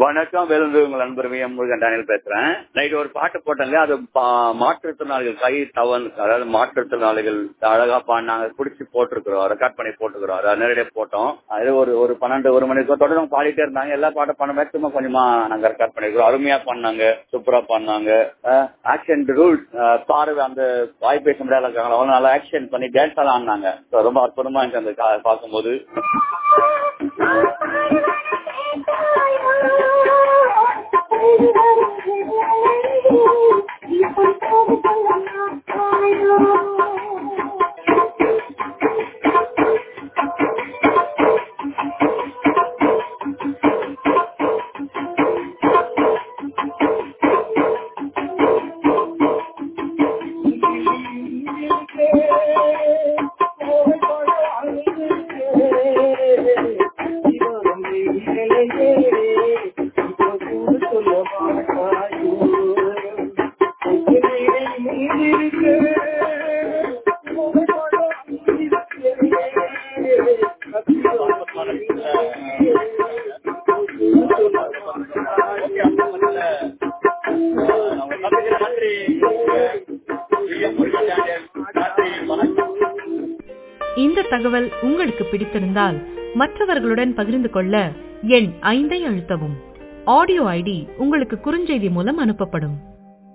வணக்கம் வேலூர் உங்கள் நண்பர் வி எம் முருகன் டேனியல் பேசுறேன் நைட் ஒரு பாட்டு போட்டாங்க அது பா- மாற்றுத்திறனாளிகள் கை தவன் அதாவது மாற்றுத்திறனாளிகள் அழகா பாடினாங்க குடிச்சு போட்டிருக்கிறோம் ரெக்கார்ட் பண்ணி போட்டுக்கிறோம் அதை நேரடியாக போட்டோம் அது ஒரு ஒரு பன்னெண்டு ஒரு மணிக்கு தொடர்ந்து அவங்க பாடிட்டே இருந்தாங்க எல்லா பாட்டும் பண்ண மேக்சிமம் கொஞ்சமா நாங்க ரெக்கார்ட் பண்ணிருக்கிறோம் அருமையா பண்ணாங்க சூப்பரா பண்ணாங்க ஆக்ஷன் ரூல் பார்வை அந்த வாய் பேச முடியாத இருக்காங்க அவங்க நல்லா ஆக்ஷன் பண்ணி டான்ஸ் எல்லாம் ஆடினாங்க So, ரொம்ப அற்புதமா இருந்துச்சு அந்த கா- பார்க்கும்போது இந்த தகவல் உங்களுக்கு பிடித்திருந்தால் மற்றவர்களுடன் பகிர்ந்து கொள்ள எண் ஐந்தை அழுத்தவும் ஆடியோ ஐடி உங்களுக்கு குறுஞ்செய்தி மூலம் அனுப்பப்படும்